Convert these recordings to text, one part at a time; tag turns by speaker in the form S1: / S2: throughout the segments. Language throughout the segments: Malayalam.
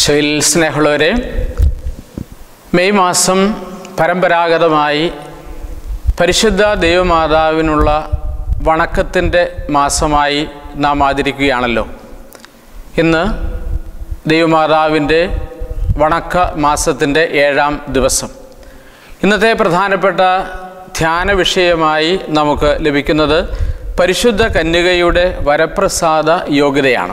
S1: ഈശോയിൽ സ്നേഹമുള്ളവരെ മെയ് മാസം പരമ്പരാഗതമായി പരിശുദ്ധ ദൈവമാതാവിനുള്ള വണക്കത്തിൻ്റെ മാസമായി നാം ആചരിക്കുകയാണല്ലോ ഇന്ന് ദൈവമാതാവിൻ്റെ വണക്ക മാസത്തിൻ്റെ ഏഴാം ദിവസം ഇന്നത്തെ പ്രധാനപ്പെട്ട ധ്യാന വിഷയമായി നമുക്ക് ലഭിക്കുന്നത് പരിശുദ്ധ കന്യകയുടെ വരപ്രസാദ യോഗ്യതയാണ്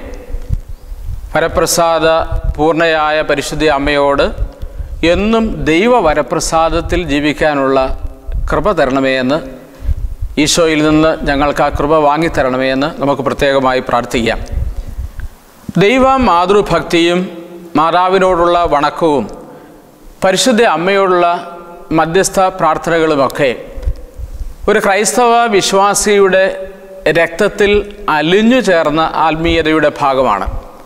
S1: വരപ്രസാദ പൂർണ്ണയായ പരിശുദ്ധ അമ്മയോട് എന്നും ദൈവ വരപ്രസാദത്തിൽ ജീവിക്കാനുള്ള കൃപ തരണമേ എന്ന് ഈശോയിൽ നിന്ന് ഞങ്ങൾക്ക് ആ കൃപ വാങ്ങിത്തരണമേ എന്ന് നമുക്ക് പ്രത്യേകമായി പ്രാർത്ഥിക്കാം ദൈവ മാതൃഭക്തിയും മാതാവിനോടുള്ള വണക്കവും പരിശുദ്ധ അമ്മയോടുള്ള മധ്യസ്ഥ പ്രാർത്ഥനകളുമൊക്കെ ഒരു ക്രൈസ്തവ വിശ്വാസിയുടെ രക്തത്തിൽ അലിഞ്ഞു ചേർന്ന ആത്മീയതയുടെ ഭാഗമാണ്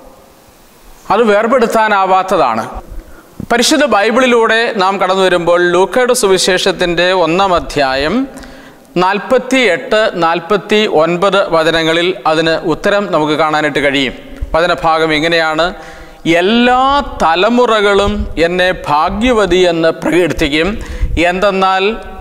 S1: അത് വേർപെടുത്താനാവാത്തതാണ് പരിശുദ്ധ ബൈബിളിലൂടെ നാം കടന്നു വരുമ്പോൾ ലൂക്കയുടെ സുവിശേഷത്തിൻ്റെ ഒന്നാം അധ്യായം നാൽപ്പത്തി എട്ട് നാൽപ്പത്തി ഒൻപത് വചനങ്ങളിൽ അതിന് ഉത്തരം നമുക്ക് കാണാനായിട്ട് കഴിയും വചനഭാഗം ഇങ്ങനെയാണ് എല്ലാ തലമുറകളും എന്നെ ഭാഗ്യവതി എന്ന് പ്രകീർത്തിക്കും എന്തെന്നാൽ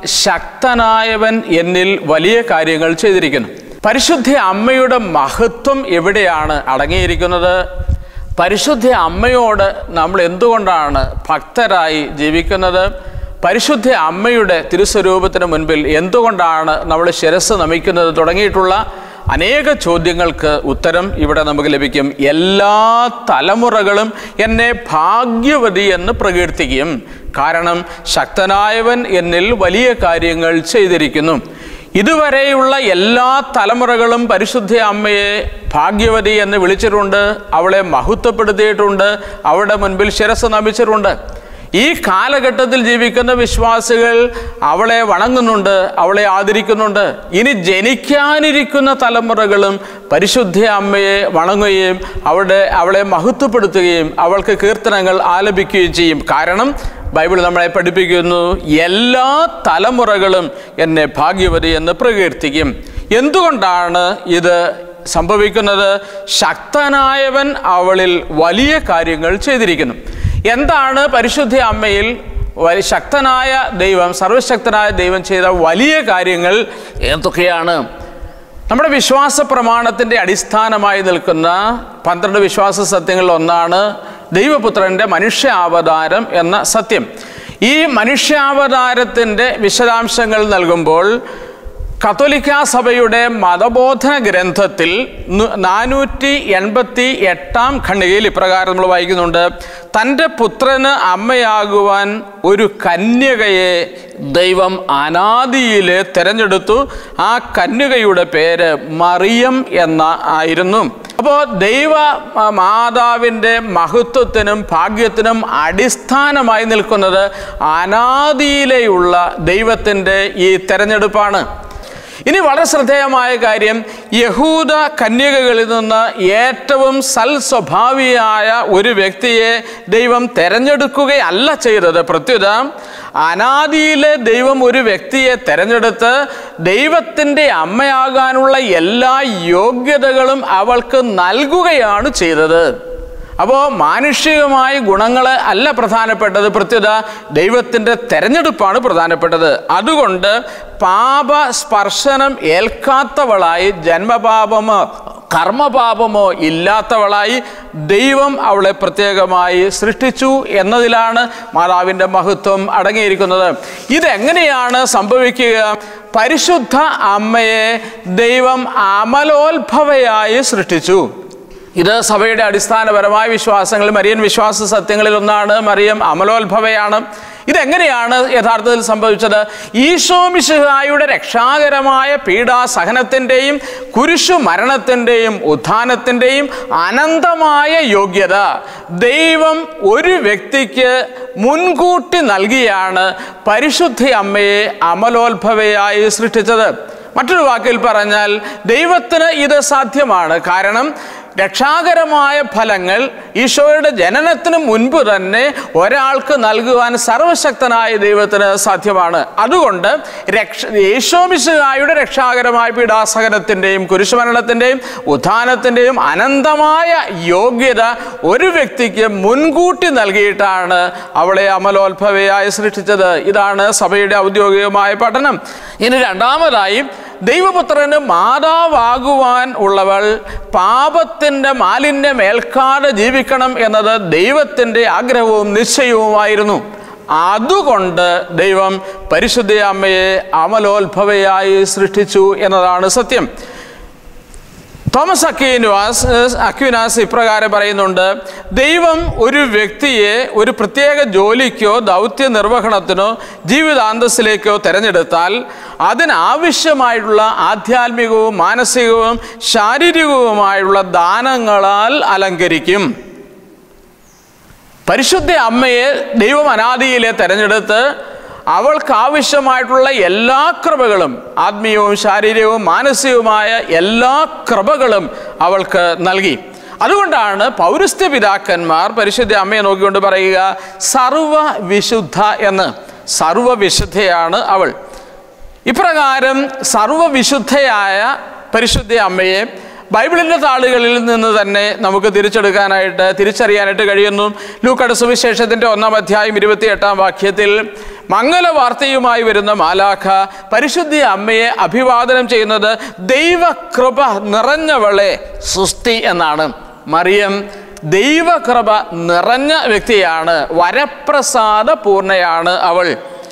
S1: ശക്തനായവൻ എന്നിൽ വലിയ കാര്യങ്ങൾ ചെയ്തിരിക്കുന്നു പരിശുദ്ധ അമ്മയുടെ മഹത്വം എവിടെയാണ് അടങ്ങിയിരിക്കുന്നത് പരിശുദ്ധ അമ്മയോട് നമ്മൾ എന്തുകൊണ്ടാണ് ഭക്തരായി ജീവിക്കുന്നത് പരിശുദ്ധ അമ്മയുടെ തിരുസ്വരൂപത്തിന് മുൻപിൽ എന്തുകൊണ്ടാണ് നമ്മൾ ശിരസ് നമിക്കുന്നത് തുടങ്ങിയിട്ടുള്ള അനേക ചോദ്യങ്ങൾക്ക് ഉത്തരം ഇവിടെ നമുക്ക് ലഭിക്കും എല്ലാ തലമുറകളും എന്നെ ഭാഗ്യവതി എന്ന് പ്രകീർത്തിക്കും കാരണം ശക്തനായവൻ എന്നിൽ വലിയ കാര്യങ്ങൾ ചെയ്തിരിക്കുന്നു ഇതുവരെയുള്ള എല്ലാ തലമുറകളും പരിശുദ്ധ അമ്മയെ ഭാഗ്യവതി എന്ന് വിളിച്ചിട്ടുണ്ട് അവളെ മഹത്വപ്പെടുത്തിയിട്ടുണ്ട് അവളുടെ മുൻപിൽ ശിരസ് നമിച്ചിട്ടുണ്ട് ഈ കാലഘട്ടത്തിൽ ജീവിക്കുന്ന വിശ്വാസികൾ അവളെ വണങ്ങുന്നുണ്ട് അവളെ ആദരിക്കുന്നുണ്ട് ഇനി ജനിക്കാനിരിക്കുന്ന തലമുറകളും പരിശുദ്ധ അമ്മയെ വണങ്ങുകയും അവളുടെ അവളെ മഹത്വപ്പെടുത്തുകയും അവൾക്ക് കീർത്തനങ്ങൾ ആലപിക്കുകയും ചെയ്യും കാരണം ബൈബിൾ നമ്മളെ പഠിപ്പിക്കുന്നു എല്ലാ തലമുറകളും എന്നെ ഭാഗ്യവതി എന്ന് പ്രകീർത്തിക്കും എന്തുകൊണ്ടാണ് ഇത് സംഭവിക്കുന്നത് ശക്തനായവൻ അവളിൽ വലിയ കാര്യങ്ങൾ ചെയ്തിരിക്കുന്നു എന്താണ് പരിശുദ്ധ അമ്മയിൽ വലി ശക്തനായ ദൈവം സർവശക്തനായ ദൈവം ചെയ്ത വലിയ കാര്യങ്ങൾ എന്തൊക്കെയാണ് നമ്മുടെ വിശ്വാസ പ്രമാണത്തിൻ്റെ അടിസ്ഥാനമായി നിൽക്കുന്ന പന്ത്രണ്ട് വിശ്വാസ സത്യങ്ങളിൽ ഒന്നാണ് ദൈവപുത്രൻ്റെ മനുഷ്യാവതാരം എന്ന സത്യം ഈ മനുഷ്യാവതാരത്തിൻ്റെ വിശദാംശങ്ങൾ നൽകുമ്പോൾ കത്തോലിക്ക സഭയുടെ മതബോധന ഗ്രന്ഥത്തിൽ നാനൂറ്റി എൺപത്തി എട്ടാം ഖണ്ഡികയിൽ ഇപ്രകാരം നമ്മൾ വായിക്കുന്നുണ്ട് തൻ്റെ പുത്രന് അമ്മയാകുവാൻ ഒരു കന്യകയെ ദൈവം അനാദിയിലെ തിരഞ്ഞെടുത്തു ആ കന്യകയുടെ പേര് മറിയം എന്ന ആയിരുന്നു അപ്പോൾ ദൈവ മാതാവിൻ്റെ മഹത്വത്തിനും ഭാഗ്യത്തിനും അടിസ്ഥാനമായി നിൽക്കുന്നത് അനാദിയിലെയുള്ള ദൈവത്തിൻ്റെ ഈ തെരഞ്ഞെടുപ്പാണ് ഇനി വളരെ ശ്രദ്ധേയമായ കാര്യം യഹൂദ കന്യകകളിൽ നിന്ന് ഏറ്റവും സൽ സ്വഭാവിയായ ഒരു വ്യക്തിയെ ദൈവം തെരഞ്ഞെടുക്കുകയല്ല ചെയ്തത് പ്രത്യുത അനാദിയിലെ ദൈവം ഒരു വ്യക്തിയെ തെരഞ്ഞെടുത്ത് ദൈവത്തിൻ്റെ അമ്മയാകാനുള്ള എല്ലാ യോഗ്യതകളും അവൾക്ക് നൽകുകയാണ് ചെയ്തത് അപ്പോൾ മാനുഷികമായ ഗുണങ്ങൾ അല്ല പ്രധാനപ്പെട്ടത് പ്രത്യുത ദൈവത്തിൻ്റെ തെരഞ്ഞെടുപ്പാണ് പ്രധാനപ്പെട്ടത് അതുകൊണ്ട് പാപ സ്പർശനം ഏൽക്കാത്തവളായി ജന്മപാപമോ കർമ്മപാപമോ ഇല്ലാത്തവളായി ദൈവം അവളെ പ്രത്യേകമായി സൃഷ്ടിച്ചു എന്നതിലാണ് മാതാവിൻ്റെ മഹത്വം അടങ്ങിയിരിക്കുന്നത് ഇതെങ്ങനെയാണ് സംഭവിക്കുക പരിശുദ്ധ അമ്മയെ ദൈവം അമലോത്ഭവയായി സൃഷ്ടിച്ചു ഇത് സഭയുടെ അടിസ്ഥാനപരമായ വിശ്വാസങ്ങൾ മരിയൻ വിശ്വാസ സത്യങ്ങളിൽ ഒന്നാണ് മറിയം അമലോത്ഭവയാണ് ഇതെങ്ങനെയാണ് യഥാർത്ഥത്തിൽ സംഭവിച്ചത് ഈശോ മിശിഹായുടെ രക്ഷാകരമായ പീഡാസഹനത്തിൻ്റെയും കുരിശു മരണത്തിൻ്റെയും ഉത്ഥാനത്തിൻ്റെയും അനന്തമായ യോഗ്യത ദൈവം ഒരു വ്യക്തിക്ക് മുൻകൂട്ടി നൽകിയാണ് പരിശുദ്ധ അമ്മയെ അമലോത്ഭവയായി സൃഷ്ടിച്ചത് മറ്റൊരു വാക്കിൽ പറഞ്ഞാൽ ദൈവത്തിന് ഇത് സാധ്യമാണ് കാരണം രക്ഷാകരമായ ഫലങ്ങൾ ഈശോയുടെ ജനനത്തിന് മുൻപ് തന്നെ ഒരാൾക്ക് നൽകുവാൻ സർവശക്തനായ ദൈവത്തിന് സാധ്യമാണ് അതുകൊണ്ട് രക്ഷ യേശോമിശുകായുടെ രക്ഷാകരമായ പീഡാസഹനത്തിൻ്റെയും കുരിശുമരണത്തിൻ്റെയും ഉത്ഥാനത്തിൻ്റെയും അനന്തമായ യോഗ്യത ഒരു വ്യക്തിക്ക് മുൻകൂട്ടി നൽകിയിട്ടാണ് അവളെ അമലോത്ഭവയായി സൃഷ്ടിച്ചത് ഇതാണ് സഭയുടെ ഔദ്യോഗികമായ പഠനം ഇനി രണ്ടാമതായി ദൈവപുത്രന് മാതാവാകുവാൻ ഉള്ളവൾ പാപത്തിൻ്റെ മാലിന്യം ഏൽക്കാതെ ജീവിക്കണം എന്നത് ദൈവത്തിൻ്റെ ആഗ്രഹവും നിശ്ചയവുമായിരുന്നു അതുകൊണ്ട് ദൈവം പരിശുദ്ധ അമ്മയെ അമലോത്ഭവയായി സൃഷ്ടിച്ചു എന്നതാണ് സത്യം തോമസ് അക്വീനാസ് അക്വിനാസ് ഇപ്രകാരം പറയുന്നുണ്ട് ദൈവം ഒരു വ്യക്തിയെ ഒരു പ്രത്യേക ജോലിക്കോ ദൗത്യ നിർവഹണത്തിനോ ജീവിതാന്തസ്സിലേക്കോ തിരഞ്ഞെടുത്താൽ അതിനാവശ്യമായിട്ടുള്ള ആധ്യാത്മികവും മാനസികവും ശാരീരികവുമായുള്ള ദാനങ്ങളാൽ അലങ്കരിക്കും പരിശുദ്ധ അമ്മയെ ദൈവം അനാദിയിലെ തെരഞ്ഞെടുത്ത് അവൾക്ക് ആവശ്യമായിട്ടുള്ള എല്ലാ കൃപകളും ആത്മീയവും ശാരീരികവും മാനസികവുമായ എല്ലാ കൃപകളും അവൾക്ക് നൽകി അതുകൊണ്ടാണ് പൗരസ്ത്യ പിതാക്കന്മാർ പരിശുദ്ധ അമ്മയെ നോക്കിക്കൊണ്ട് പറയുക സർവവിശുദ്ധ എന്ന് സർവവിശുദ്ധയാണ് അവൾ ഇപ്രകാരം സർവവിശുദ്ധയായ പരിശുദ്ധ അമ്മയെ ബൈബിളിൻ്റെ താളുകളിൽ നിന്ന് തന്നെ നമുക്ക് തിരിച്ചെടുക്കാനായിട്ട് തിരിച്ചറിയാനായിട്ട് കഴിയുന്നു ലൂക്കട സുവിശേഷത്തിൻ്റെ ഒന്നാം അധ്യായം ഇരുപത്തിയെട്ടാം വാക്യത്തിൽ മംഗലവാർത്തയുമായി വരുന്ന മാലാഖ പരിശുദ്ധി അമ്മയെ അഭിവാദനം ചെയ്യുന്നത് ദൈവകൃപ നിറഞ്ഞവളെ സുസ്തി എന്നാണ് മറിയം ദൈവകൃപ നിറഞ്ഞ വ്യക്തിയാണ് വരപ്രസാദ പൂർണ്ണയാണ് അവൾ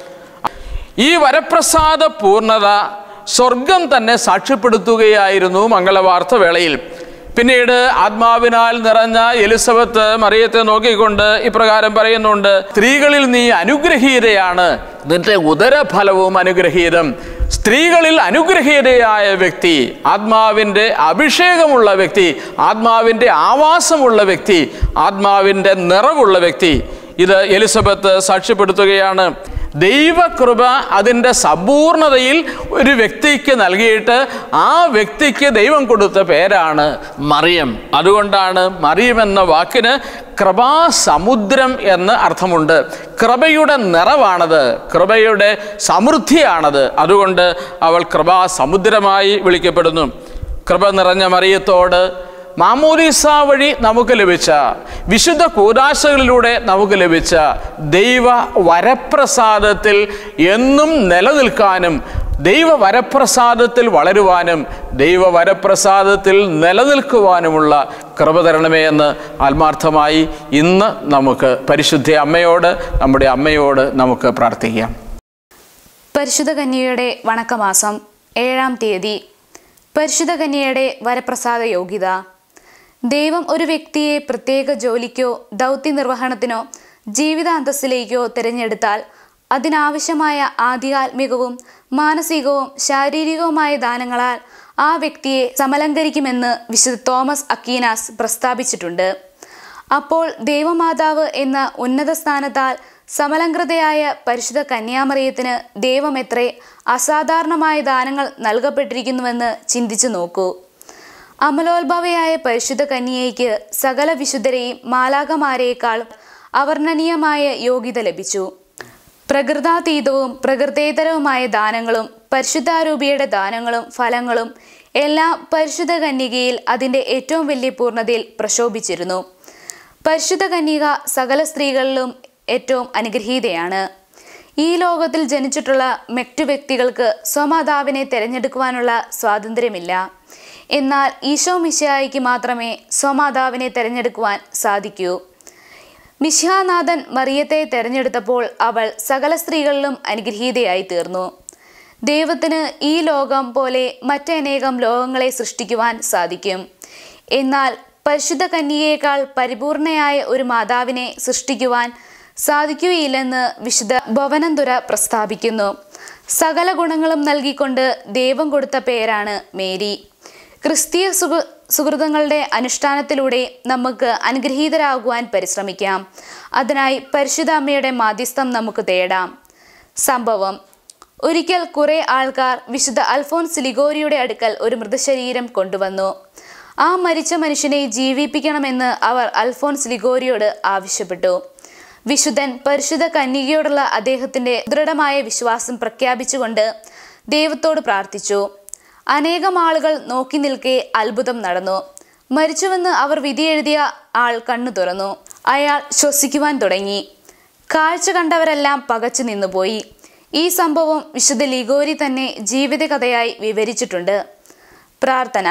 S1: ഈ വരപ്രസാദ പൂർണ്ണത സ്വർഗം തന്നെ സാക്ഷ്യപ്പെടുത്തുകയായിരുന്നു മംഗളവാർത്ത വേളയിൽ പിന്നീട് ആത്മാവിനാൽ നിറഞ്ഞ എലിസബത്ത് മറിയത്തെ നോക്കിക്കൊണ്ട് ഇപ്രകാരം പറയുന്നുണ്ട് സ്ത്രീകളിൽ നീ അനുഗ്രഹീതയാണ് നിന്റെ ഉദരഫലവും അനുഗ്രഹീതം സ്ത്രീകളിൽ അനുഗ്രഹീതയായ വ്യക്തി ആത്മാവിൻ്റെ അഭിഷേകമുള്ള വ്യക്തി ആത്മാവിൻ്റെ ആവാസമുള്ള വ്യക്തി ആത്മാവിൻ്റെ നിറവുള്ള വ്യക്തി ഇത് എലിസബത്ത് സാക്ഷ്യപ്പെടുത്തുകയാണ് ദൈവകൃപ അതിൻ്റെ സമ്പൂർണതയിൽ ഒരു വ്യക്തിക്ക് നൽകിയിട്ട് ആ വ്യക്തിക്ക് ദൈവം കൊടുത്ത പേരാണ് മറിയം അതുകൊണ്ടാണ് മറിയം എന്ന വാക്കിന് കൃപാസമുദ്രം എന്ന് അർത്ഥമുണ്ട് കൃപയുടെ നിറവാണത് കൃപയുടെ സമൃദ്ധിയാണത് അതുകൊണ്ട് അവൾ കൃപാസമുദ്രമായി വിളിക്കപ്പെടുന്നു കൃപ നിറഞ്ഞ മറിയത്തോട് മാമോദീസ വഴി നമുക്ക് ലഭിച്ച വിശുദ്ധ കൂതാശകളിലൂടെ നമുക്ക് ലഭിച്ച ദൈവ വരപ്രസാദത്തിൽ എന്നും നിലനിൽക്കാനും ദൈവ വരപ്രസാദത്തിൽ വളരുവാനും ദൈവ വരപ്രസാദത്തിൽ നിലനിൽക്കുവാനുമുള്ള കൃപ തരണമേ എന്ന് ആത്മാർത്ഥമായി ഇന്ന് നമുക്ക് പരിശുദ്ധ അമ്മയോട് നമ്മുടെ അമ്മയോട് നമുക്ക് പ്രാർത്ഥിക്കാം
S2: പരിശുദ്ധ കന്യയുടെ വണക്കമാസം ഏഴാം തീയതി പരിശുദ്ധ കന്യയുടെ വരപ്രസാദ യോഗ്യത ദൈവം ഒരു വ്യക്തിയെ പ്രത്യേക ജോലിക്കോ ദൗത്യ നിർവഹണത്തിനോ ജീവിതാന്തസ്സിലേക്കോ തിരഞ്ഞെടുത്താൽ അതിനാവശ്യമായ ആധ്യാത്മികവും മാനസികവും ശാരീരികവുമായ ദാനങ്ങളാൽ ആ വ്യക്തിയെ സമലങ്കരിക്കുമെന്ന് വിശുദ്ധ തോമസ് അക്കീനാസ് പ്രസ്താവിച്ചിട്ടുണ്ട് അപ്പോൾ ദൈവമാതാവ് എന്ന ഉന്നത സ്ഥാനത്താൽ സമലങ്കൃതയായ പരിശുദ്ധ കന്യാമറിയത്തിന് ദൈവം എത്രേ അസാധാരണമായ ദാനങ്ങൾ നൽകപ്പെട്ടിരിക്കുന്നുവെന്ന് ചിന്തിച്ചു നോക്കൂ അമലോത്ഭവയായ പരിശുദ്ധ കന്യയ്ക്ക് സകല വിശുദ്ധരെയും മാലാകമാരേക്കാൾ അവർണ്ണനീയമായ യോഗ്യത ലഭിച്ചു പ്രകൃതാതീതവും പ്രകൃതേതരവുമായ ദാനങ്ങളും പരിശുദ്ധാരൂപിയുടെ ദാനങ്ങളും ഫലങ്ങളും എല്ലാം പരിശുദ്ധ കന്യകയിൽ അതിൻ്റെ ഏറ്റവും വലിയ പൂർണ്ണതയിൽ പ്രശോഭിച്ചിരുന്നു പരിശുദ്ധ കന്യക സകല സ്ത്രീകളിലും ഏറ്റവും അനുഗ്രഹീതയാണ് ഈ ലോകത്തിൽ ജനിച്ചിട്ടുള്ള മറ്റു വ്യക്തികൾക്ക് സ്വമാതാവിനെ തിരഞ്ഞെടുക്കുവാനുള്ള സ്വാതന്ത്ര്യമില്ല എന്നാൽ ഈശോ മിശിഹായിക്ക് മാത്രമേ സ്വമാതാവിനെ തിരഞ്ഞെടുക്കുവാൻ സാധിക്കൂ മിശിഹാനാഥൻ മറിയത്തെ തിരഞ്ഞെടുത്തപ്പോൾ അവൾ സകല സ്ത്രീകളിലും അനുഗ്രഹീതയായി തീർന്നു ദൈവത്തിന് ഈ ലോകം പോലെ മറ്റനേകം ലോകങ്ങളെ സൃഷ്ടിക്കുവാൻ സാധിക്കും എന്നാൽ പരിശുദ്ധ കന്യയേക്കാൾ പരിപൂർണയായ ഒരു മാതാവിനെ സൃഷ്ടിക്കുവാൻ സാധിക്കുകയില്ലെന്ന് വിശുദ്ധ ഭവനന്തുര പ്രസ്താവിക്കുന്നു സകല ഗുണങ്ങളും നൽകിക്കൊണ്ട് ദൈവം കൊടുത്ത പേരാണ് മേരി ക്രിസ്തീയ സുഹൃ സുഹൃതങ്ങളുടെ അനുഷ്ഠാനത്തിലൂടെ നമുക്ക് അനുഗ്രഹീതരാകുവാൻ പരിശ്രമിക്കാം അതിനായി പരിശുദ്ധ അമ്മയുടെ മാധ്യസ്ഥം നമുക്ക് തേടാം സംഭവം ഒരിക്കൽ കുറെ ആൾക്കാർ വിശുദ്ധ അൽഫോൻസ് ലിഗോരിയുടെ അടുക്കൽ ഒരു മൃതശരീരം കൊണ്ടുവന്നു ആ മരിച്ച മനുഷ്യനെ ജീവിപ്പിക്കണമെന്ന് അവർ അൽഫോൻസ് ലിഗോരിയോട് ആവശ്യപ്പെട്ടു വിശുദ്ധൻ പരിശുദ്ധ കന്യകയോടുള്ള അദ്ദേഹത്തിന്റെ ദൃഢമായ വിശ്വാസം പ്രഖ്യാപിച്ചുകൊണ്ട് ദൈവത്തോട് പ്രാർത്ഥിച്ചു അനേകം ആളുകൾ നോക്കി നിൽക്കെ അത്ഭുതം നടന്നു മരിച്ചുവെന്ന് അവർ വിധിയെഴുതിയ ആൾ കണ്ണു തുറന്നു അയാൾ ശ്വസിക്കുവാൻ തുടങ്ങി കാഴ്ച കണ്ടവരെല്ലാം പകച്ചു നിന്നുപോയി ഈ സംഭവം വിശുദ്ധ ലിഗോരി തന്നെ ജീവിതകഥയായി വിവരിച്ചിട്ടുണ്ട് പ്രാർത്ഥന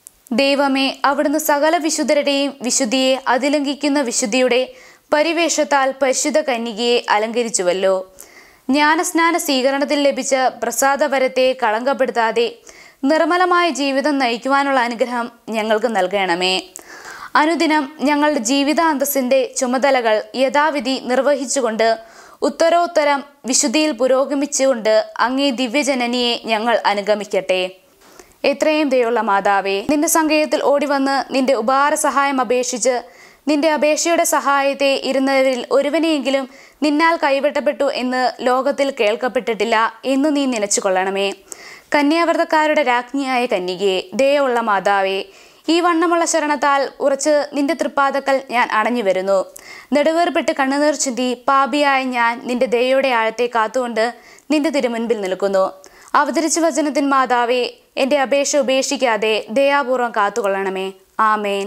S2: ദൈവമേ അവിടുന്ന് സകല വിശുദ്ധരുടെയും വിശുദ്ധിയെ അതിലംഘിക്കുന്ന വിശുദ്ധിയുടെ പരിവേഷത്താൽ പരിശുദ്ധ കന്യകയെ അലങ്കരിച്ചുവല്ലോ ജ്ഞാനസ്നാന സ്വീകരണത്തിൽ ലഭിച്ച പ്രസാദവരത്തെ കളങ്കപ്പെടുത്താതെ നിർമ്മലമായ ജീവിതം നയിക്കുവാനുള്ള അനുഗ്രഹം ഞങ്ങൾക്ക് നൽകണമേ അനുദിനം ഞങ്ങളുടെ ജീവിതാന്തസ്സിൻ്റെ ചുമതലകൾ യഥാവിധി നിർവഹിച്ചുകൊണ്ട് ഉത്തരോത്തരം വിശുദ്ധിയിൽ പുരോഗമിച്ചുകൊണ്ട് അങ്ങേ ദിവ്യജനനിയെ ഞങ്ങൾ അനുഗമിക്കട്ടെ എത്രയും ദയുള്ള മാതാവേ നിന്റെ സങ്കേതത്തിൽ ഓടിവന്ന് നിന്റെ ഉപഹാര സഹായം അപേക്ഷിച്ച് നിന്റെ അപേക്ഷയുടെ സഹായത്തെ ഇരുന്നവരിൽ ഒരുവനെയെങ്കിലും നിന്നാൽ കൈവിട്ടപ്പെട്ടു എന്ന് ലോകത്തിൽ കേൾക്കപ്പെട്ടിട്ടില്ല എന്ന് നീ നനച്ചു കൊള്ളണമേ കന്യാവ്രതക്കാരുടെ രാജ്ഞിയായ കന്യകയെ ദയുള്ള മാതാവേ ഈ വണ്ണമുള്ള ശരണത്താൽ ഉറച്ച് നിന്റെ തൃപ്പാദക്കൽ ഞാൻ അണഞ്ഞു വരുന്നു നെടുവേർപ്പെട്ട് കണ്ണുനീർ ചിന്തി പാപിയായ ഞാൻ നിന്റെ ദയയുടെ ആഴത്തെ കാത്തുകൊണ്ട് നിന്റെ തിരുമുൻപിൽ നിൽക്കുന്നു അവതരിച്ച വചനത്തിൻ മാതാവേ എൻ്റെ അപേക്ഷ ഉപേക്ഷിക്കാതെ ദയാപൂർവം കാത്തുകൊള്ളണമേ ആമേൻ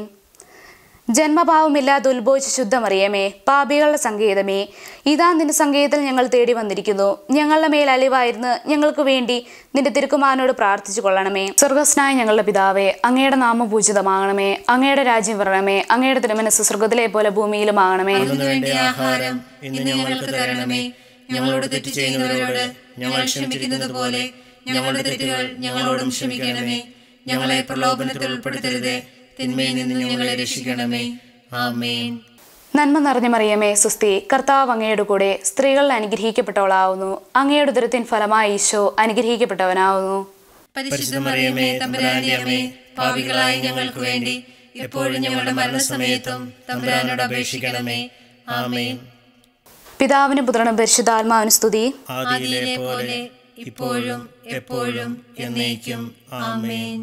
S2: ജന്മഭാവമില്ലാതെ ഉത്ഭവിച്ച ശുദ്ധമറിയമേ പാപികളുടെ സങ്കേതമേ ഇതാ നിന്റെ സങ്കേതത്തിൽ ഞങ്ങൾ തേടി വന്നിരിക്കുന്നു ഞങ്ങളുടെ മേൽ അലിവായിരുന്ന് ഞങ്ങൾക്ക് വേണ്ടി നിന്റെ തിരുക്കുമാരനോട് പ്രാർത്ഥിച്ചു കൊള്ളണമേ സ്വർഗസ്നായ ഞങ്ങളുടെ പിതാവേ അങ്ങയുടെ നാമം പൂജിതമാകണമേ അങ്ങയുടെ രാജ്യം വരണമേ അങ്ങയുടെ തിരുമനസ് സ്വർഗത്തിലെ പോലെ ഭൂമിയിലും ആകണമേ
S3: അതിനു വേണ്ടിയ ആഹാരം ഇന്ന് ഞങ്ങൾക്ക് തരണമേ ഞങ്ങളോട് തെറ്റ് ചെയ്യുന്നവരോട് ഞങ്ങൾ ക്ഷമിക്കുന്നത് പോലെ ഞങ്ങളുടെ തെറ്റുകൾ ഞങ്ങളോടും ക്ഷമിക്കണമേ ഞങ്ങളെ പ്രലോഭനത്തിൽ ഉൾപ്പെടുത്തരുതേ തിന്മയിൽ നിന്ന് ഞങ്ങളെ രക്ഷിക്കണമേ ആമേൻ
S2: നന്മ നിറഞ്ഞ മറിയമേ സുസ്തി കർത്താവ് അങ്ങയുടെ കൂടെ സ്ത്രീകൾ അനുഗ്രഹിക്കപ്പെട്ടവളാവുന്നു അങ്ങയുടെ ഉദരത്തിൻ ഫലമായി ഈശോ അനുഗ്രഹിക്കപ്പെട്ടവനാവുന്നു
S3: പരിശുദ്ധ മറിയമേ തമ്പുരാന്റെ അമ്മേ പാപികളായ ഞങ്ങൾക്ക് വേണ്ടി എപ്പോഴും ഞങ്ങളുടെ മരണസമയത്തും തമ്പുരാനോട് അപേക്ഷിക്കണമേ ആമേൻ
S2: പിതാവിന് പുത്രനും പരിശുദ്ധാത്മാവിന് സ്തുതി
S3: ആദിയിലെ പോലെ ഇപ്പോഴും എപ്പോഴും എന്നേക്കും ആമേൻ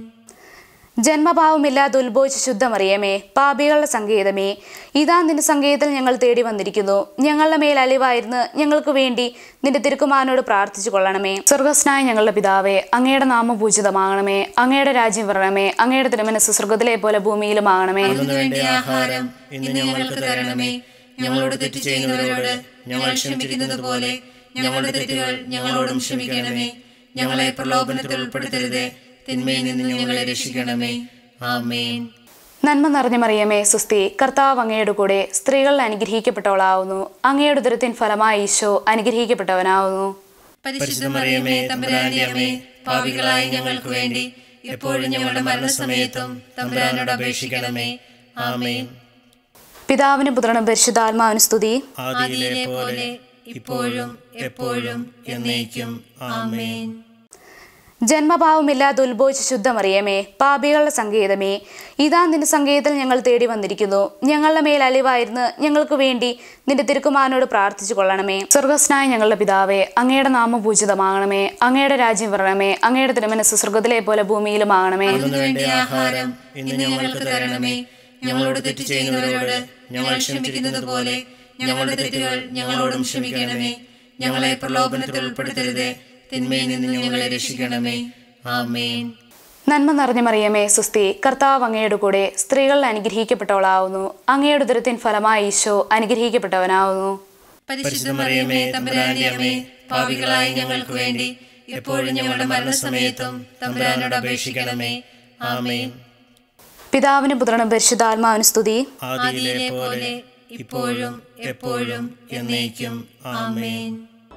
S2: ജന്മഭാവമില്ലാതെ ഉത്ഭവിച്ച ശുദ്ധമറിയമേ പാപികളുടെ സങ്കേതമേ ഇതാ നിന്റെ സങ്കേതത്തിൽ ഞങ്ങൾ തേടി വന്നിരിക്കുന്നു ഞങ്ങളുടെ മേൽ അലിവായിരുന്ന് ഞങ്ങൾക്ക് വേണ്ടി നിന്റെ തിരുക്കുമാരനോട് പ്രാർത്ഥിച്ചു കൊള്ളണമേ സ്വർഗസ്നായ ഞങ്ങളുടെ പിതാവേ അങ്ങയുടെ നാമം പൂജിതമാകണമേ അങ്ങയുടെ രാജ്യം വരണമേ അങ്ങയുടെ തിരുമനസ് സ്വർഗത്തിലെ പോലെ ഭൂമിയിലും ആകണമേ
S3: അതിനു വേണ്ടിയ ആഹാരം ഇന്ന് ഞങ്ങൾക്ക് തരണമേ ഞങ്ങളോട് തെറ്റ് ചെയ്യുന്നവരോട് ഞങ്ങൾ ക്ഷമിക്കുന്നത് പോലെ ഞങ്ങളുടെ തെറ്റുകൾ ഞങ്ങളോടും ക്ഷമിക്കണമേ ഞങ്ങളെ പ്രലോഭനത്തിൽ ഉൾപ്പെടുത്തരുതേ തിന്മയിൽ നിന്ന് ഞങ്ങളെ രക്ഷിക്കണമേ ആമേൻ
S2: നന്മ നിറഞ്ഞ മറിയമേ സുസ്തി കർത്താവ് അങ്ങയുടെ കൂടെ സ്ത്രീകൾ അനുഗ്രഹിക്കപ്പെട്ടവളാവുന്നു അങ്ങയുടെ ഉദരത്തിൻ ഫലമായി ഈശോ അനുഗ്രഹിക്കപ്പെട്ടവനാവുന്നു
S3: പരിശുദ്ധ മറിയമേ തമ്പുരാന്റെ അമ്മേ പാപികളായ ഞങ്ങൾക്ക് വേണ്ടി എപ്പോഴും ഞങ്ങളുടെ മരണസമയത്തും തമ്പുരാനോട് അപേക്ഷിക്കണമേ ആമേൻ
S2: പിതാവിന് പുത്രനും പരിശുദ്ധാത്മാവിന് സ്തുതി
S3: ആദിയിലെ പോലെ ഇപ്പോഴും എപ്പോഴും എന്നേക്കും ആമേൻ
S2: ജന്മഭാവമില്ലാതെ ഉത്ഭവിച്ച ശുദ്ധമറിയമേ പാപികളുടെ സങ്കേതമേ ഇതാ നിന്റെ സങ്കേതത്തിൽ ഞങ്ങൾ തേടി വന്നിരിക്കുന്നു ഞങ്ങളുടെ മേൽ അലിവായിരുന്ന് ഞങ്ങൾക്ക് വേണ്ടി നിന്റെ തിരുക്കുമാരനോട് പ്രാർത്ഥിച്ചു കൊള്ളണമേ സ്വർഗസ്നായ ഞങ്ങളുടെ പിതാവേ അങ്ങയുടെ നാമം പൂജിതമാകണമേ അങ്ങയുടെ രാജ്യം വരണമേ അങ്ങയുടെ തിരുമനസ് സ്വർഗത്തിലെ പോലെ ഭൂമിയിലും ആകണമേ
S3: അതിനു വേണ്ടിയ ആഹാരം ഇന്ന് ഞങ്ങൾക്ക് തരണമേ ഞങ്ങളോട് തെറ്റ് ചെയ്യുന്നവരോട് ഞങ്ങൾ ക്ഷമിക്കുന്നത് പോലെ ഞങ്ങളുടെ തെറ്റുകൾ ഞങ്ങളോടും ക്ഷമിക്കണമേ ഞങ്ങളെ പ്രലോഭനത്തിൽ ഉൾപ്പെടുത്തരുതേ തിന്മയിൽ നിന്ന് ഞങ്ങളെ രക്ഷിക്കണമേ ആമേൻ
S2: നന്മ നിറഞ്ഞ മറിയമേ സുസ്തി കർത്താവ് അങ്ങയുടെ കൂടെ സ്ത്രീകൾ അനുഗ്രഹിക്കപ്പെട്ടവളാവുന്നു അങ്ങയുടെ ഉദരത്തിൻ ഫലമായി ഈശോ അനുഗ്രഹിക്കപ്പെട്ടവനാവുന്നു
S3: പരിശുദ്ധ മറിയമേ തമ്പുരാന്റെ അമ്മേ പാപികളായ ഞങ്ങൾക്ക് വേണ്ടി എപ്പോഴും ഞങ്ങളുടെ മരണസമയത്തും തമ്പുരാനോട് അപേക്ഷിക്കണമേ ആമേൻ
S2: പിതാവിന് പുത്രനും പരിശുദ്ധാത്മാവിന് സ്തുതി
S3: ആദിയിലെ പോലെ ഇപ്പോഴും എപ്പോഴും എന്നേക്കും ആമേൻ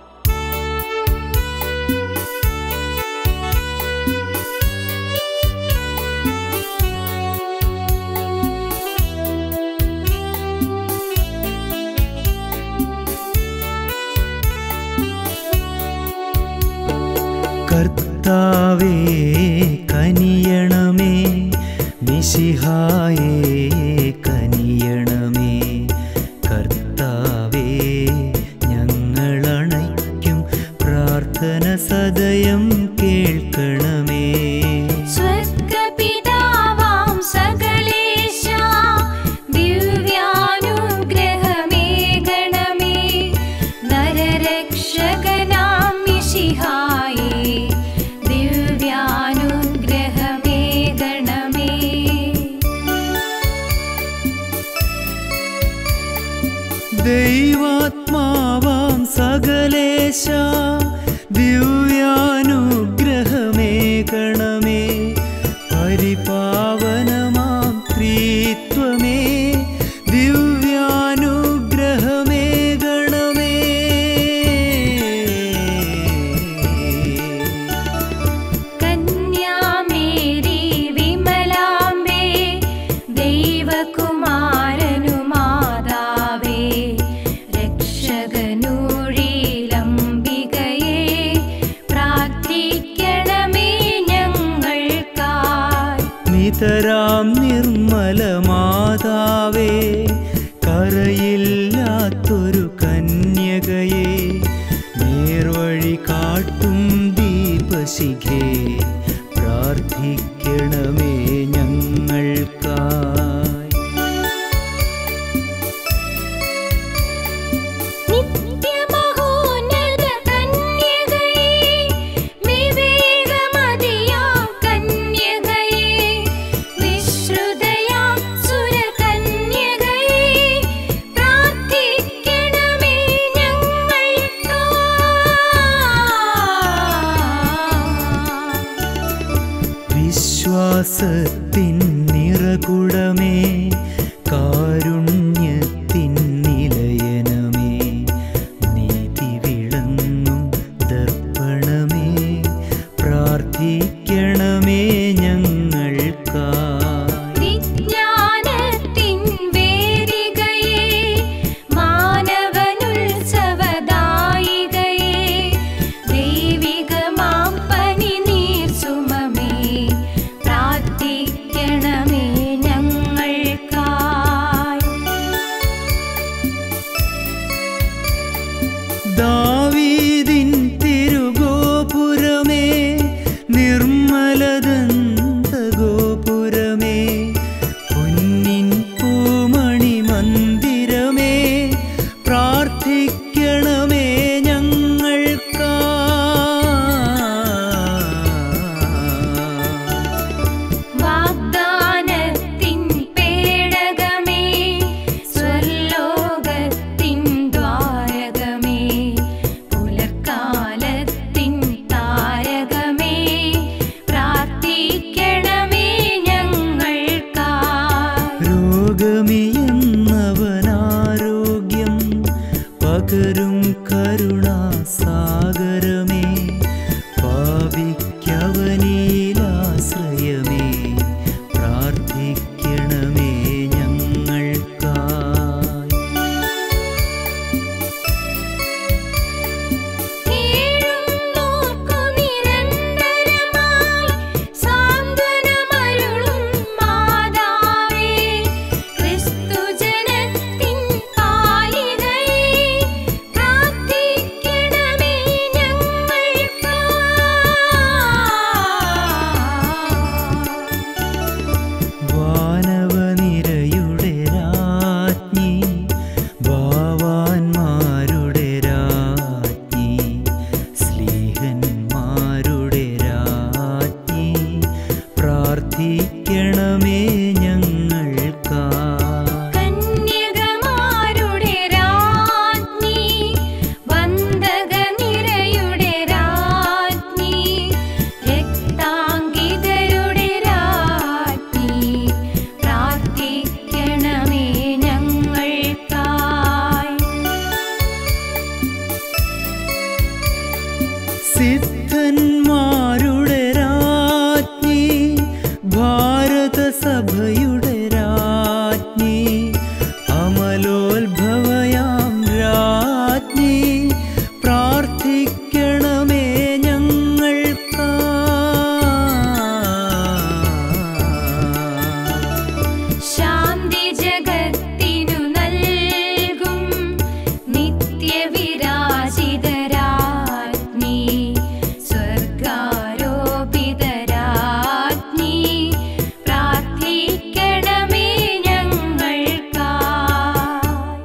S4: കർത്താവേ കനിയണമേ മിശിഹായേ കനിയണമേ കർത്താവേ ഞങ്ങളണയ്ക്കും പ്രാർത്ഥന സദയം കേൾക്കണമേ
S5: സ്വർഗപിതാവാം സകല
S4: ദൈവാത്മാവാം സകലേശ ദിവ്യാനുഗ്രഹമേകണമേ പരിപാവനമാം ത്രീത്വമേ ദിവ്യാനുഗ്രഹമേകണമേ
S5: കന്യാമേരി വിമലാംബേ ദൈവകുമാരനു മാതാവേ രക്ഷകനൂഴിലംബികയെ പ്രാർത്ഥിക്കണമേ ഞങ്ങൾക്കായി
S4: നിതരാം നിർമ്മല മാതാവേ കരയില്ലാത്തൊരു കന്യകയെ നേർവഴി കാട്ടും ദീപശിഖേ പ്രാർത്ഥിക്കണമേ ഞങ്ങൾക്കായി
S5: നിത്യമഹോന്നത കന്യകയേ വിവേകമതിയാം കന്യകയേ വിശ്രുതയാം സുരകന്യകയേ പ്രാർത്ഥിക്കണമേ ഞങ്ങൾക്കായി
S4: വിശ്വാസത്തിൻ നിറകുടമേ കാരുണ്യത്തിൻ നിലയനമേ നീതി വിളങ്ങും ദർപ്പണമേ പ്രാർത്ഥിക്കണമേ ഞങ്ങൾക്കായി
S5: വിജ്ഞാനത്തിൻ വേദികയേ മാനവനുത്സവദായികയേ ദൈവികമാം പനിനീർ സുമമേ പ്രാർത്ഥിക്കണമേ ഞങ്ങൾക്കായി
S4: ദാവീദിൻ തിരുഗോപുരമേ നിർമ്മലദന്ത ഗോപുരമേ പൊന്നിൻ പൂമണി മന്ദിരമേ പ്രാർത്ഥിക്കണമേ ഞങ്ങൾക്കാ
S5: വാഗ്ദാനത്തിൻ പേടകമേ സ്വർലോകത്തിൻ ദ്വാരകമേ പുലർക്കാലത്തിൻ താരകമേ പ്രാർത്ഥിക്കണമേ ഞങ്ങൾക്കായി
S4: രോഗമിയെന്നവനാരോഗ്യം പകരും കരുണാസാഗരമേ പാപിക്കവനീലാശ്രയമേ പ്രാർത്ഥിക്കണമേ ഞങ്ങൾക്കായി
S5: കേഴുന്നോർക്കു നിരന്തരമായി സാന്ത്വനമരുളും മാതാവേ ക്രിസ്തുജനത്തിൻ പാലികയേ പ്രാർത്ഥിക്കണമേ ഞങ്ങൾക്കായി
S4: വാനവനിരയുടെ രാജ്ഞി ഭാവാന്മാരുടെ രാജ്ഞി സ്ലീഹന്മാരുടെ രാജ്ഞി പ്രാർത്ഥിക്കണമേ ഞങ്ങൾക്കായി
S5: കന്യകമാരുടെ രാജ്ഞി വന്ദകനിരയുടെ രാജ്ഞി രക്താങ്കിതരുടെ രാജ്ഞി പ്രാർത്ഥിക്കണമേ ഞങ്ങൾക്കായി
S4: സിദ്ധന്മാരുടെ രാജ്ഞി ഭാരതസഭയുടെ രാജ്ഞി അമലോത്ഭവയാം രാജ്ഞി പ്രാർത്ഥിക്കണമേ ഞങ്ങൾക്കായി
S5: ശാന്തി ജഗത്തിനു നൽകും നിത്യവിരാജിതരാജ്ഞി സ്വർഗാരോപിതരാജ്ഞി പ്രാർത്ഥിക്കണമേ ഞങ്ങൾക്കായി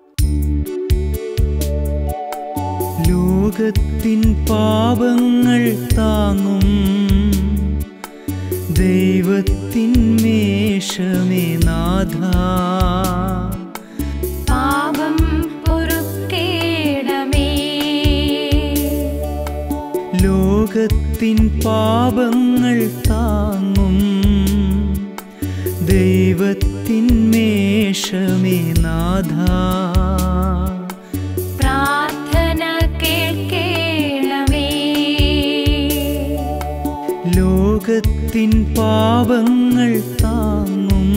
S4: ലോകത്തിൻ പാപങ്ങൾ താങ്ങും ദൈവത്തിൻ മേഷമേ നാഥ
S5: പാപം
S4: ലോകത്തിൻ പാപങ്ങൾ താങ്ങും ദൈവത്തിൻ മേഷമേ നാഥ
S5: പ്രാർത്ഥന കേൾക്കേണമേ
S4: ലോകത്തിൻ പാപങ്ങൾ താങ്ങും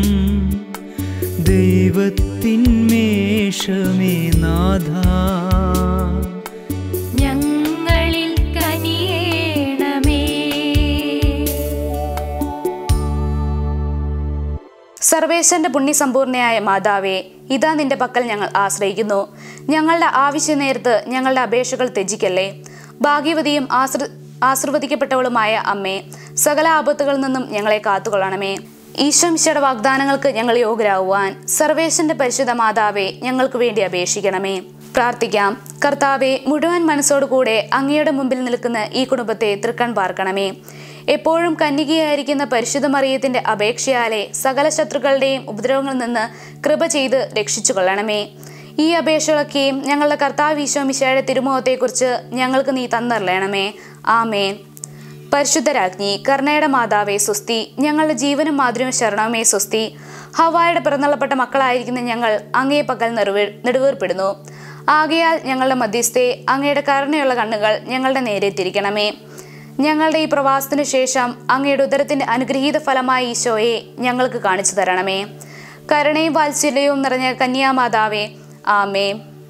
S4: ദൈവത്തിൻ മേഷമേ നാഥ
S5: ഞങ്ങളിൽ കനിയേണമേ
S2: സർവേശ്വരന്റെ പുണ്യസമ്പൂർണയായ മാതാവേ ഇതാ നിന്റെ പക്കൽ ഞങ്ങൾ ആശ്രയിക്കുന്നു ഞങ്ങളുടെ ആവശ്യ നേരത്ത് ഞങ്ങളുടെ അപേക്ഷകൾ ത്യജിക്കല്ലേ ഭാഗ്യവതിയും ആശ്ര ആശീർവദിക്കപ്പെട്ടവളുമായ അമ്മേ സകല ആപത്തുകളിൽ നിന്നും ഞങ്ങളെ കാത്തുകൊള്ളണമേ ഈശ്വമിശയുടെ വാഗ്ദാനങ്ങൾക്ക് ഞങ്ങൾ യോഗ്യരാകുവാൻ സർവേശ്വരന്റെ പരിശുദ്ധ മാതാവേ ഞങ്ങൾക്ക് വേണ്ടി അപേക്ഷിക്കണമേ പ്രാർത്ഥിക്കാം കർത്താവെ മുഴുവൻ മനസ്സോടുകൂടെ അങ്ങയുടെ മുമ്പിൽ നിൽക്കുന്ന ഈ കുടുംബത്തെ തൃക്കൺ പാർക്കണമേ എപ്പോഴും കന്യകയായിരിക്കുന്ന പരിശുദ്ധ മറിയത്തിന്റെ അപേക്ഷയാലെ സകല ശത്രുക്കളുടെയും ഉപദ്രവങ്ങളിൽ നിന്ന് കൃപ ചെയ്ത് രക്ഷിച്ചു കൊള്ളണമേ ഈ അപേക്ഷകളൊക്കെയും ഞങ്ങളുടെ കർത്താവ് ഈശോമിശയുടെ തിരുമുഖത്തെക്കുറിച്ച് ഞങ്ങൾക്ക് നീ തന്നറിയണമേ ആമേൻ പരിശുദ്ധരാജ്ഞി കർണയുടെ മാതാവേ സ്വസ്തി ഞങ്ങളുടെ ജീവനും മാധുര്യവും ശരണവുമേ സ്വസ്തി ഹവായുടെ പിറന്നള്ളപ്പെട്ട മക്കളായിരിക്കുന്ന ഞങ്ങൾ അങ്ങേ പക്കൽ നെടുവേ നെടുവേർപ്പെടുന്നു ആകയാൽ ഞങ്ങളുടെ മധ്യസ്ഥെ അങ്ങയുടെ കരുണയുള്ള കണ്ണുകൾ ഞങ്ങളുടെ നേരെ തിരിക്കണമേ ഞങ്ങളുടെ ഈ പ്രവാസത്തിനു ശേഷം അങ്ങയുടെ ഉദരത്തിന്റെ അനുഗ്രഹീത ഫലമായ ഈശോയെ ഞങ്ങൾക്ക് കാണിച്ചു തരണമേ കരുണയും വാത്സല്യവും നിറഞ്ഞ കന്യാമാതാവേ ആമേ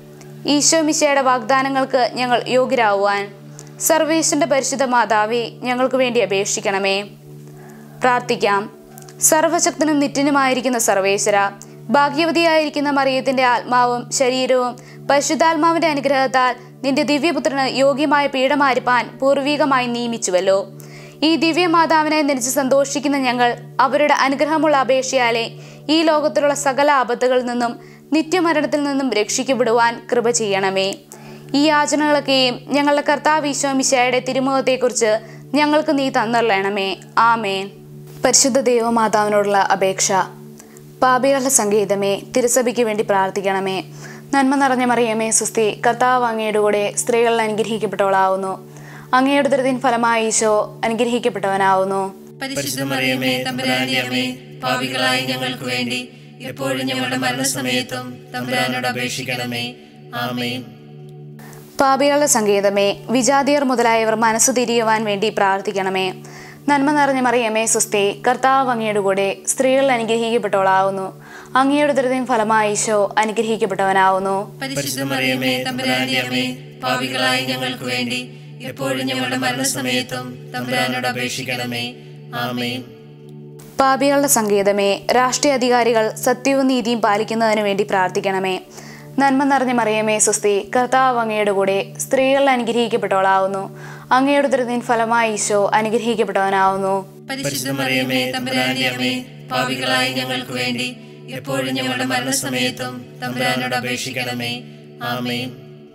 S2: ഈശോ മിശയുടെ വാഗ്ദാനങ്ങൾക്ക് ഞങ്ങൾ യോഗ്യരാകുവാൻ സർവേശ്വരന്റെ പരിശുദ്ധ മാതാവേ ഞങ്ങൾക്ക് വേണ്ടി അപേക്ഷിക്കണമേ പ്രാർത്ഥിക്കാം സർവശക്തനും നിത്യനുമായിരിക്കുന്ന സർവേശ്വര ഭാഗ്യവതിയായിരിക്കുന്ന മറിയത്തിന്റെ ആത്മാവും ശരീരവും പരിശുദ്ധാത്മാവിന്റെ അനുഗ്രഹത്താൽ നിന്റെ ദിവ്യപുത്രന് യോഗ്യമായ പീഠമാരിപ്പാൻ പൂർവീകമായി നിയമിച്ചുവല്ലോ ഈ ദിവ്യമാതാവിനെ നനിച്ച് സന്തോഷിക്കുന്ന ഞങ്ങൾ അവരുടെ അനുഗ്രഹമുള്ള അപേക്ഷയാലെ ഈ ലോകത്തിലുള്ള സകല ആപത്തുകളിൽ നിന്നും നിത്യമരണത്തിൽ നിന്നും രക്ഷിക്കപ്പെടുവാൻ കൃപ ചെയ്യണമേ ഈ യാചനകളൊക്കെയും ഞങ്ങളുടെ കർത്താവ് ഈശോമിശായുടെ തിരുമുഖത്തെക്കുറിച്ച് ഞങ്ങൾക്ക് നീ തന്നറിയണമേ ആമേൻ പരിശുദ്ധ ദൈവമാതാവിനോടുള്ള അപേക്ഷ പാപികളുടെ സംഗീതമേ തിരുസഭയ്ക്ക് വേണ്ടി പ്രാർത്ഥിക്കണമേ നന്മ നിറഞ്ഞ മറിയമേ സുസ്തി കർത്താവ് അങ്ങയുടെ കൂടെ സ്ത്രീകളിൽ അനുഗ്രഹിക്കപ്പെട്ടവളാവുന്നു അങ്ങയുടെ ദൃതിൻ ഫലമായി ഈശോ അനുഗ്രഹിക്കപ്പെട്ടവനാവുന്നു
S3: പരിശുദ്ധ മറിയമേ തമ്പുരാന്റെ അമ്മേ പാപികളായ ഞങ്ങൾക്ക് വേണ്ടി എപ്പോഴും ഞങ്ങളുടെ മരണസമയത്തും തമ്പുരാനോട് അപേക്ഷിക്കണമേ ആമേൻ
S2: പാപികളുടെ സംഗീതമേ വിജാതിയർ മുതലായവർ മനസ്സ് തിരിയുവാൻ വേണ്ടി പ്രാർത്ഥിക്കണമേ നന്മ നിറഞ്ഞ മറിയമേ സുസ്തി കർത്താവ് അങ്ങയുടെ കൂടെ സ്ത്രീകളിൽ അനുഗ്രഹിക്കപ്പെട്ടവളാവുന്നു അങ്ങയുടെ ദൃതിൻ ഫലമായി ഈശോ അനുഗ്രഹിക്കപ്പെട്ടവനാവുന്നു
S3: പരിശുദ്ധ മറിയമേ തമ്പുരാന്റെ അമ്മേ പാപികളായ ഞങ്ങൾക്ക് വേണ്ടി എപ്പോഴും ഞങ്ങളുടെ മരണസമയത്തും തമ്പുരാനോട് അപേക്ഷിക്കണമേ ആമേൻ
S2: പാപികളുടെ സംഗീതമേ രാഷ്ട്രീയ അധികാരികൾ സത്യവും നീതിയും പാലിക്കുന്നതിന് വേണ്ടി പ്രാർത്ഥിക്കണമേ നന്മ നിറഞ്ഞ മറിയമേ സുസ്തി കർത്താവ് അങ്ങയുടെ കൂടെ സ്ത്രീകളിൽ അനുഗ്രഹിക്കപ്പെട്ടവളാവുന്നു അങ്ങയുടെ ദൃതിൻ ഫലമായി ഈശോ അനുഗ്രഹിക്കപ്പെട്ടവനാവുന്നു
S3: പരിശുദ്ധ മറിയമേ തമ്പുരാന്റെ അമ്മേ പാപികളായ ഞങ്ങൾക്ക് വേണ്ടി എപ്പോഴും ഞങ്ങളുടെ മരണസമയത്തും തമ്പുരാനോട് അപേക്ഷിക്കണമേ ആമേൻ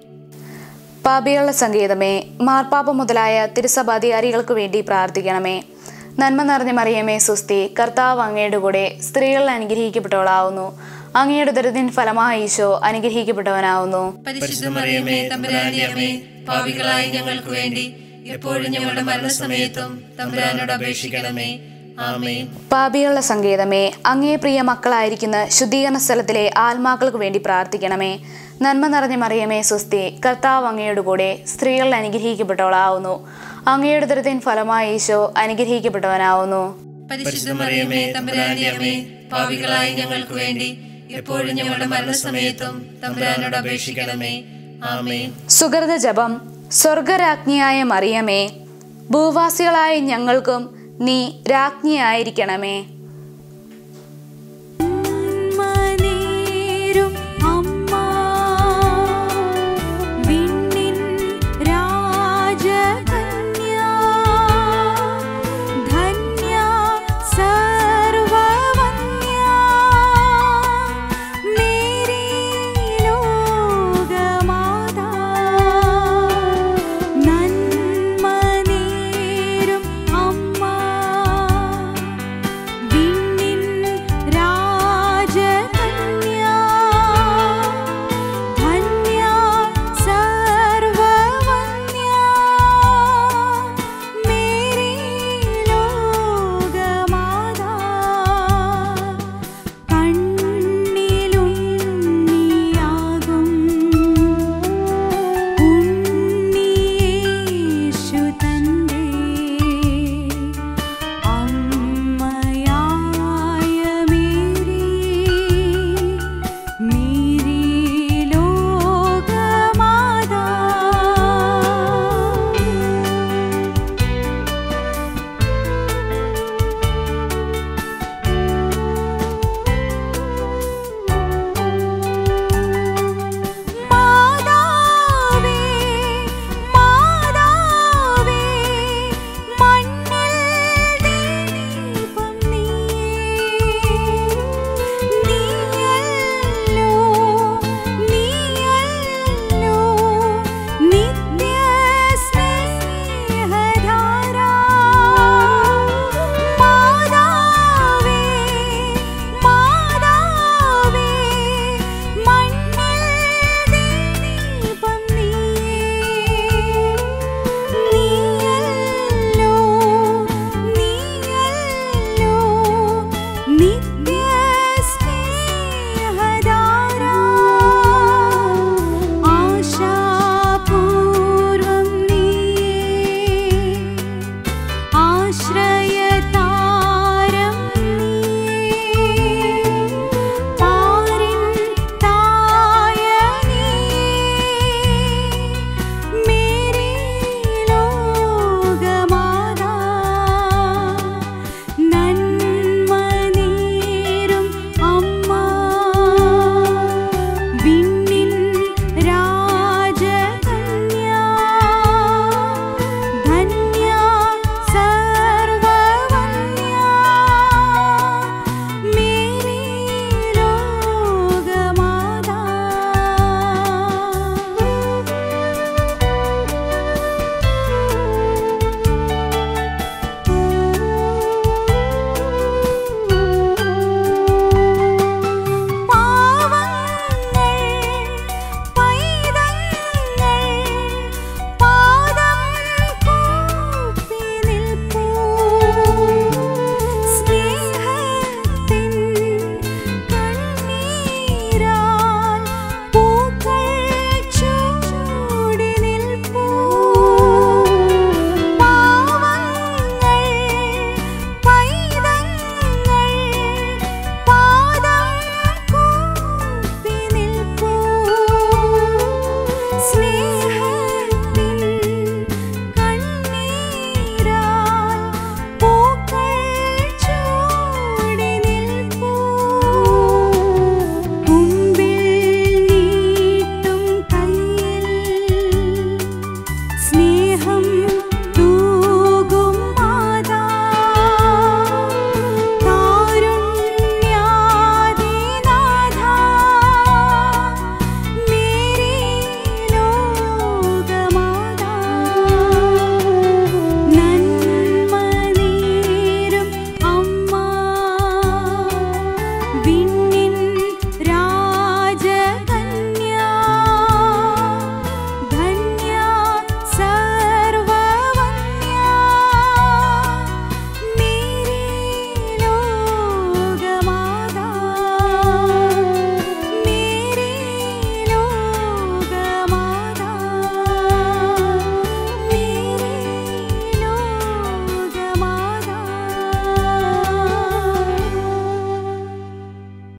S2: പാപികളുടെ സംഗീതമേ മാർപ്പാപ്പ മുതലായ തിരുസഭാധികാരികൾക്ക് വേണ്ടി പ്രാർത്ഥിക്കണമേ നന്മ നിറഞ്ഞ മറിയമേ സുസ്തി കർത്താവ് അങ്ങയുടെ കൂടെ സ്ത്രീകളിൽ അനുഗ്രഹിക്കപ്പെട്ടവളാവുന്നു അങ്ങയുടെ ദരിദ്രൻ ഫലമായി ഈശോ അനുഗ്രഹിക്കപ്പെട്ടവനാവുന്നു
S3: പരിശുദ്ധ മറിയമേ തമ്പുരാന്റെ അമ്മേ പാപികളായ ഞങ്ങൾക്ക് വേണ്ടി എപ്പോഴും ഞങ്ങളുടെ മരണസമയത്തും തമ്പുരാനോട് അപേക്ഷിക്കണമേ ആമേൻ
S2: പാപികളുടെ സംഗീതമേ അങ്ങേ പ്രിയ മക്കളായിരിക്കുന്ന ശുദ്ധീകരണ സ്ഥലത്തിലെ ആത്മാക്കൾക്ക് വേണ്ടി പ്രാർത്ഥിക്കണമേ നന്മ നിറഞ്ഞ മറിയമേ സുസ്തി കർത്താവ് അങ്ങയുടെ കൂടെ സ്ത്രീകളിൽ അനുഗ്രഹിക്കപ്പെട്ടവളാവുന്നു അങ്ങയുടെ ദരിദ്രൻ ഫലമായി ഈശോ അനുഗ്രഹിക്കപ്പെട്ടവനാവുന്നു
S3: പരിശുദ്ധ മറിയമേ തമ്പുരാന്റെ അമ്മേ പാപികളായ ഞങ്ങൾക്ക് വേണ്ടി എപ്പോഴും ഞങ്ങളുടെ മരണസമയത്തും തമ്പുരാനോട് അപേക്ഷിക്കണമേ ആമേൻ
S2: സുഹൃത ജപം സ്വർഗരാജ്ഞിയായ മറിയമേ ഭൂവാസികളായ ഞങ്ങൾക്കും നീ രാജ്ഞിയായിരിക്കണമേ